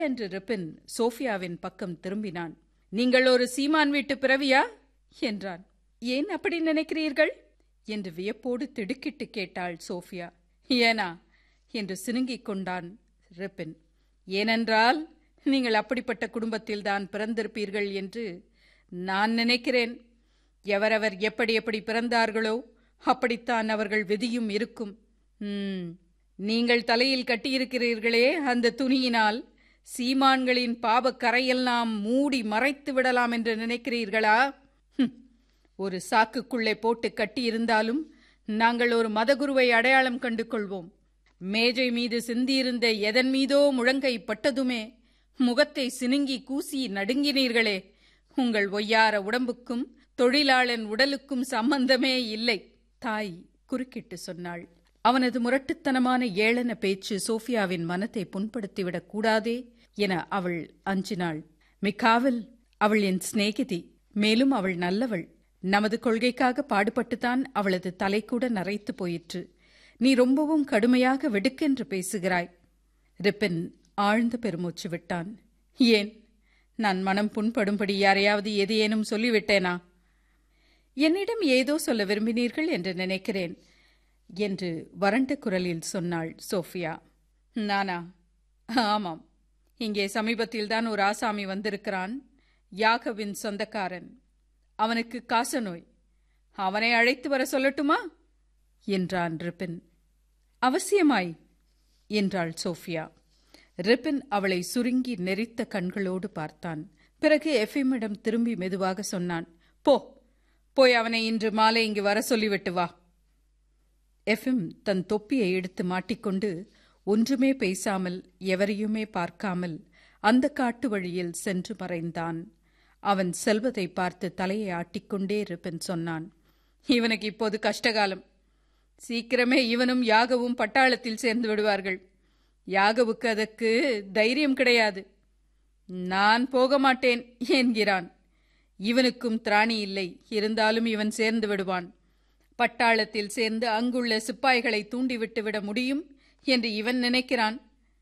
என்று ரிப்பின் சோஃபியாவின் பக்கம் திரும்பினான் நீங்கள் ஒரு சீமான் வீட்டு பிறவியா என்றான் ஏன் அப்படி நினைக்கிறீர்கள் என்று வியப்போடு திடுக்கிட்டு கேட்டாள் சோஃபியா ஏனா என்று சினுங்கிக் கொண்டான் ரிப்பின் ஏனென்றால் நீங்கள் அப்படிப்பட்ட குடும்பத்தில்தான் பிறந்திருப்பீர்கள் என்று நான் நினைக்கிறேன் எவரவர் எப்படி எப்படி பிறந்தார்களோ அப்படித்தான் அவர்கள் விதியும் இருக்கும் ம், நீங்கள் தலையில் கட்டியிருக்கிறீர்களே அந்த துணியினால் சீமான்களின் பாபக் கரையெல்லாம் மூடி மறைத்து விடலாம் என்று நினைக்கிறீர்களா ஹும், ஒரு சாக்குக்குள்ளே போட்டு கட்டியிருந்தாலும் நாங்கள் ஒரு மதகுருவை அடையாளம் கண்டு கொள்வோம் மேஜை மீது சிந்தியிருந்த எதன் மீதோ முழங்கை பட்டதுமே முகத்தை சினுங்கி கூசி நடுங்கினீர்களே உங்கள் ஒய்யார உடம்புக்கும் தொழிலாளன் உடலுக்கும் சம்பந்தமே இல்லை தாய் குறுக்கிட்டு சொன்னாள் அவனது முரட்டுத்தனமான ஏளன பேச்சு சோஃபியாவின் மனத்தை புண்படுத்திவிடக் கூடாதே என அவள் அஞ்சினாள் மிக்காவில் அவள் என் சிநேகிதி மேலும் அவள் நல்லவள் நமது கொள்கைக்காக பாடுபட்டுத்தான் அவளது தலை கூட நரைத்து போயிற்று நீ ரொம்பவும் கடுமையாக வெடுக்கென்று பேசுகிறாய் ரிப்பின் ஆழ்ந்த பெருமூச்சு விட்டான் ஏன் நான் மனம் புண்படும்படி யாரையாவது எதையேனும் சொல்லிவிட்டேனா என்னிடம் ஏதோ சொல்ல விரும்பினீர்கள் என்று நினைக்கிறேன் என்று வறண்ட குரலில் சொன்னாள் சோஃபியா நானா ஆமாம் இங்கே சமீபத்தில்தான் ஒரு ஆசாமி வந்திருக்கிறான் யாகவின் சொந்தக்காரன் அவனுக்கு காசநோய் அவனை அழைத்து வர சொல்லட்டுமா என்றான் ரிப்பின் அவசியமாய் என்றாள் சோஃபியா ரிப்பின் அவளை சுருங்கி நெறித்த கண்களோடு பார்த்தான் பிறகு எஃபிமிடம் திரும்பி மெதுவாக சொன்னான் போ போய் அவனை இன்று மாலை இங்கு வர சொல்லிவிட்டு வா எஃபிம் தன் தொப்பியை எடுத்து மாட்டிக்கொண்டு ஒன்றுமே பேசாமல் எவரையுமே பார்க்காமல் அந்த காட்டு வழியில் சென்று மறைந்தான் அவன் செல்வதை பார்த்து தலையை ஆட்டிக்கொண்டே ரிப்பன் சொன்னான் இவனுக்கு இப்போது கஷ்டகாலம் சீக்கிரமே இவனும் யாகவும் பட்டாளத்தில் சேர்ந்து விடுவார்கள் யாகவுக்கு அதற்கு தைரியம் கிடையாது நான் போக மாட்டேன் என்கிறான் இவனுக்கும் திராணி இல்லை இருந்தாலும் இவன் சேர்ந்து விடுவான் பட்டாளத்தில் சேர்ந்து அங்குள்ள சிப்பாய்களை தூண்டிவிட்டு விட முடியும் என்று இவன் நினைக்கிறான்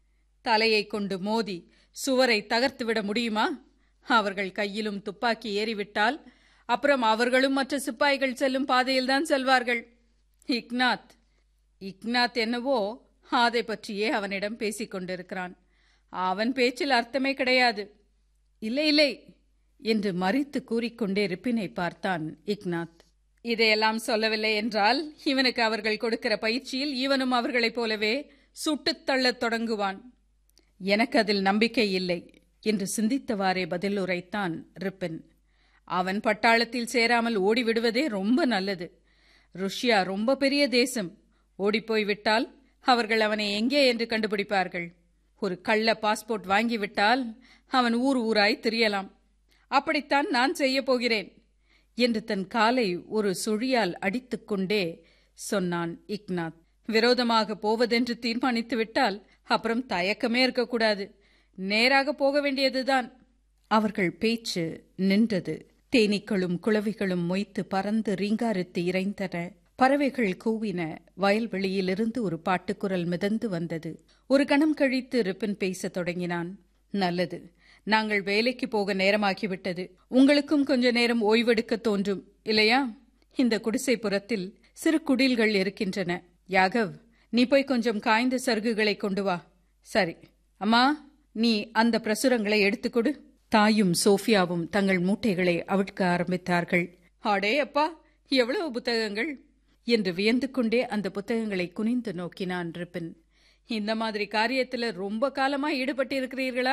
தலையை கொண்டு மோதி சுவரை தகர்த்து விட முடியுமா அவர்கள் கையிலும் துப்பாக்கி ஏறிவிட்டால் அப்புறம் அவர்களும் மற்ற சிப்பாய்கள் செல்லும் பாதையில்தான் செல்வார்கள் இக்னாத் இக்னாத் என்னவோ அதை பற்றியே அவனிடம் பேசிக் கொண்டிருக்கிறான் அவன் பேச்சில் அர்த்தமே கிடையாது இல்லை இல்லை என்று மறித்து கூறிக்கொண்டே ரிப்பினை பார்த்தான் இக்னாத் இதையெல்லாம் சொல்லவில்லை என்றால் இவனுக்கு அவர்கள் கொடுக்கிற பயிற்சியில் இவனும் அவர்களைப் போலவே சுட்டுத் தள்ளத் தொடங்குவான் எனக்கு அதில் நம்பிக்கை இல்லை என்று சிந்தித்தவாறே பதில் உரைத்தான் ரிப்பின் அவன் பட்டாளத்தில் சேராமல் ஓடிவிடுவதே ரொம்ப நல்லது ருஷ்யா ரொம்ப பெரிய தேசம் ஓடிப்போய் விட்டால் அவர்கள் அவனை எங்கே என்று கண்டுபிடிப்பார்கள் ஒரு கள்ள பாஸ்போர்ட் வாங்கிவிட்டால் அவன் ஊர் ஊராய் திரியலாம் அப்படித்தான் நான் செய்யப் போகிறேன் என்று தன் காலை ஒரு சுழியால் அடித்துக்கொண்டே சொன்னான் இக்னாத் விரோதமாக போவதென்று தீர்மானித்து விட்டால் அப்புறம் தயக்கமே இருக்கக்கூடாது நேராக போக வேண்டியதுதான் அவர்கள் பேச்சு நின்றது தேனீக்களும் குளவிகளும் மொய்த்து பறந்து ரீங்காரித்து இறைந்தன பறவைகள் கூவின வயல்வெளியிலிருந்து ஒரு பாட்டுக்குரல் மிதந்து வந்தது ஒரு கணம் கழித்து ரிப்பன் பேசத் தொடங்கினான் நல்லது நாங்கள் வேலைக்கு போக நேரமாகிவிட்டது உங்களுக்கும் கொஞ்ச நேரம் ஓய்வெடுக்க தோன்றும் இல்லையா இந்த குடிசைப்புறத்தில் சிறு குடில்கள் இருக்கின்றன யாகவ் நீ போய் கொஞ்சம் காய்ந்த சருகுகளை கொண்டு வா சரி அம்மா நீ அந்த பிரசுரங்களை எடுத்துக்கொடு தாயும் சோஃபியாவும் தங்கள் மூட்டைகளை அவிழ்க்க ஆரம்பித்தார்கள் அடே அப்பா எவ்வளவு புத்தகங்கள் என்று வியந்து கொண்டே அந்த புத்தகங்களை குனிந்து நோக்கினான் ரிப்பின் இந்த மாதிரி காரியத்துல ரொம்ப காலமா ஈடுபட்டு இருக்கிறீர்களா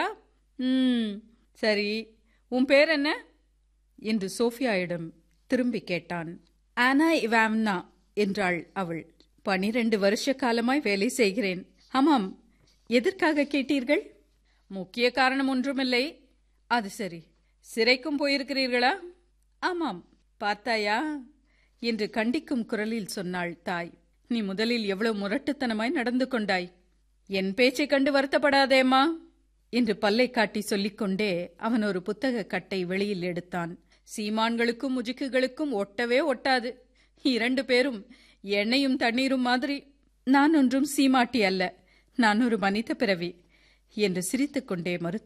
ம் சரி உன் பேர் என்ன என்று சோஃபியாயிடம் திரும்பி கேட்டான் ஆனா இவாம்னா என்றாள் அவள் பனிரெண்டு வருஷ காலமாய் வேலை செய்கிறேன் ஆமாம் எதற்காக கேட்டீர்கள் முக்கிய காரணம் ஒன்றுமில்லை அது சரி சிறைக்கும் போயிருக்கிறீர்களா ஆமாம் பார்த்தாயா என்று கண்டிக்கும் குரலில் சொன்னாள் தாய் நீ முதலில் எவ்வளவு முரட்டுத்தனமாய் நடந்து கொண்டாய் என் பேச்சை கண்டு வருத்தப்படாதேம்மா என்று பல்லை காட்டி சொல்லிக்கொண்டே அவன் ஒரு புத்தக கட்டை வெளியில் எடுத்தான் சீமான்களுக்கும் முஜிக்குகளுக்கும் ஒட்டவே ஒட்டாது இரண்டு பேரும் எண்ணெயும் தண்ணீரும் மாதிரி நான் ஒன்றும் சீமாட்டி அல்ல நான் ஒரு மனித பிறவி என்று சிரித்துக்கொண்டே மறுத்து